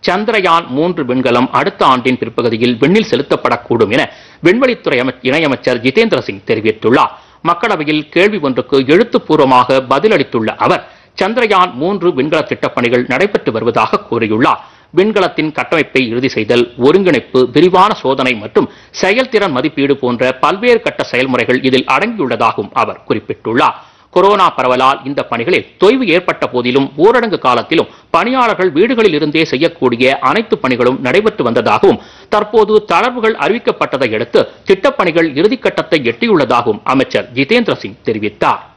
சந்திரயான் மூன்று விண்கலம் அடுத்த ஆண்டின் பிற்பகுதியில் விண்ணில் செலுத்தப்படக்கூடும் என விண்வெளித்துறை அமை- இணையமைச்சர் ஜிதேந்திர சிங் தெரிவித்துள்ளார் மக்களவையில் கேள்வி ஒன்றுக்கு எழுத்துப்பூர்வமாக பதிலளித்துள்ள அவர் சந்திரயான் மூன்று விண்கல திட்டப்பணிகள் நடைபெற்று வருவதாக கூறியுள்ளார் விண்கலத்தின் கட்டமைப்பை இறுதி செய்தல் ஒருங்கிணைப்பு விரிவான சோதனை மற்றும் செயல்திறன் மதிப்பீடு போன்ற பல்வேறு கட்ட செயல்முறைகள் இதில் அடங்கியுள்ளதாகவும் அவர் குறிப்பிட்டுள்ளார் கொரோனா பரவலால் இந்த பணிகளில் தொய்வு ஏற்பட்ட போதிலும் ஊரடங்கு காலத்திலும் பணியாளர்கள் வீடுகளில் இருந்தே செய்யக்கூடிய அனைத்து பணிகளும் நடைபெற்று வந்ததாகவும் தற்போது தளர்வுகள் அறிவிக்கப்பட்டதை அடுத்து திட்டப்பணிகள் இறுதிக்கட்டத்தை எட்டியுள்ளதாகவும் அமைச்சர் ஜிதேந்திர சிங் தெரிவித்தார்